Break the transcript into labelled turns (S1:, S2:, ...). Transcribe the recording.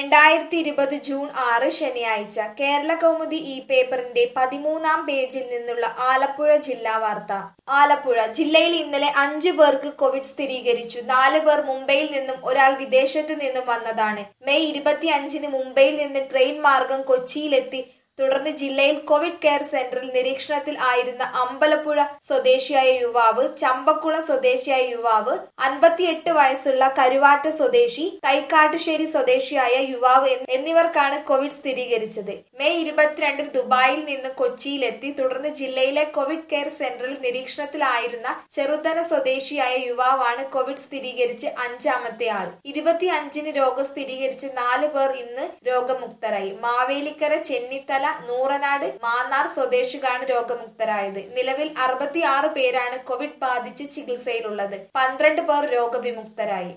S1: രണ്ടായിരത്തി ഇരുപത് ജൂൺ ആറ് ശനിയാഴ്ച കേരള കൗമുദി ഈ പേപ്പറിന്റെ പതിമൂന്നാം പേജിൽ നിന്നുള്ള ആലപ്പുഴ ജില്ലാ വാർത്ത ആലപ്പുഴ ജില്ലയിൽ ഇന്നലെ അഞ്ചു പേർക്ക് കോവിഡ് സ്ഥിരീകരിച്ചു നാല് പേർ മുംബൈയിൽ നിന്നും ഒരാൾ വിദേശത്ത് നിന്നും വന്നതാണ് മെയ് ഇരുപത്തി അഞ്ചിന് മുംബൈയിൽ നിന്ന് ട്രെയിൻ മാർഗം കൊച്ചിയിലെത്തി തുടർന്ന് ജില്ലയിൽ കോവിഡ് കെയർ സെന്ററിൽ നിരീക്ഷണത്തിൽ ആയിരുന്ന അമ്പലപ്പുഴ സ്വദേശിയായ യുവാവ് ചമ്പക്കുളം സ്വദേശിയായ യുവാവ് അൻപത്തിയെട്ട് വയസ്സുള്ള കരുവാറ്റ സ്വദേശി കൈക്കാട്ടുശ്ശേരി സ്വദേശിയായ യുവാവ് എന്നി- എന്നിവർക്കാണ് കോവിഡ് സ്ഥിരീകരിച്ചത് മെയ് ഇരുപത്തിരണ്ടിന് ദുബായിൽ നിന്ന് കൊച്ചിയിലെത്തി തുടർന്ന് ജില്ലയിലെ കോവിഡ് കെയർ സെന്ററിൽ നിരീക്ഷണത്തിലായിരുന്ന ചെറുതന സ്വദേശിയായ യുവാവാണ് കോവിഡ് സ്ഥിരീകരിച്ച് അഞ്ചാമത്തെ ആൾ ഇരുപത്തി അഞ്ചിന് രോഗം സ്ഥിരീകരിച്ച് നാല് പേർ ഇന്ന് രോഗമുക്തരായി മാവേലിക്കര ചെന്നിത്തല നൂറനാട് മാന്നാർ സ്വദേശികളാണ് രോഗമുക്തരായത് നിലവിൽ അറുപത്തിയാറ് പേരാണ് കോവിഡ് ബാധിച്ച് ചികിത്സയിലുള്ളത് പന്ത്രണ്ട് പേർ രോഗവിമുക്തരായി